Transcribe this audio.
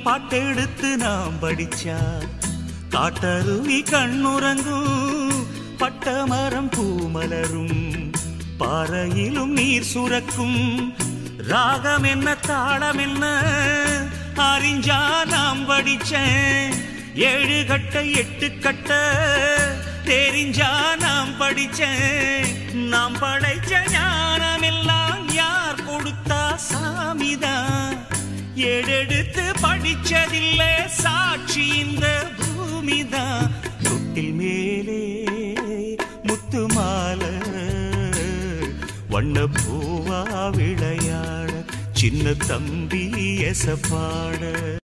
பாட்டெடுத்து நாம் படிச்சா காட்டருவி கண்ணுறங்கும் பட்டமரம் பூமலரும் பாறையிலும் நீர் சுரக்கும் ராகம் என்ன தாளம் என்ன அறிஞ்சா நாம் படிச்சேன் ஏழு கட்ட எட்டு கட்ட தெரிஞ்சா நாம் படிச்சேன் நாம் படைச்ச ஞானம் எல்லாம் யார் கொடுத்தா சாமிதான் ஏடெடுத்து படிச்சதில்லை சாட்சி இந்த பூமிதான் தொட்டில் மேலே முத்து மாலை வண்ண பூவா விளையாட சின்ன தம்பி எசப்பாட